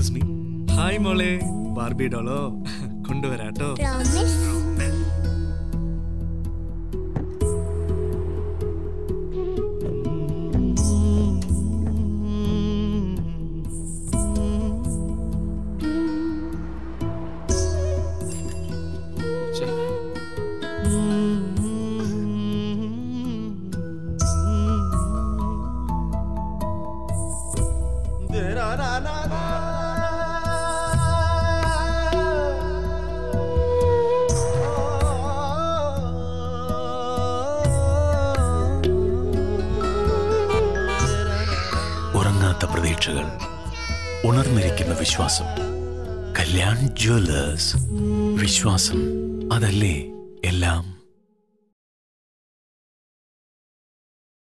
excuse me hi മോളെ Barbie ഡോളോ കൊണ്ടുവരാട്ടോ പ്രോമിസ് ഉറങ്ങാത്ത പ്രതീക്ഷകൾ ഉണർന്നിരിക്കുന്ന വിശ്വാസം കല്യാൺ ജ്വല്ലേഴ്സ് വിശ്വാസം അതല്ലേ എല്ലാം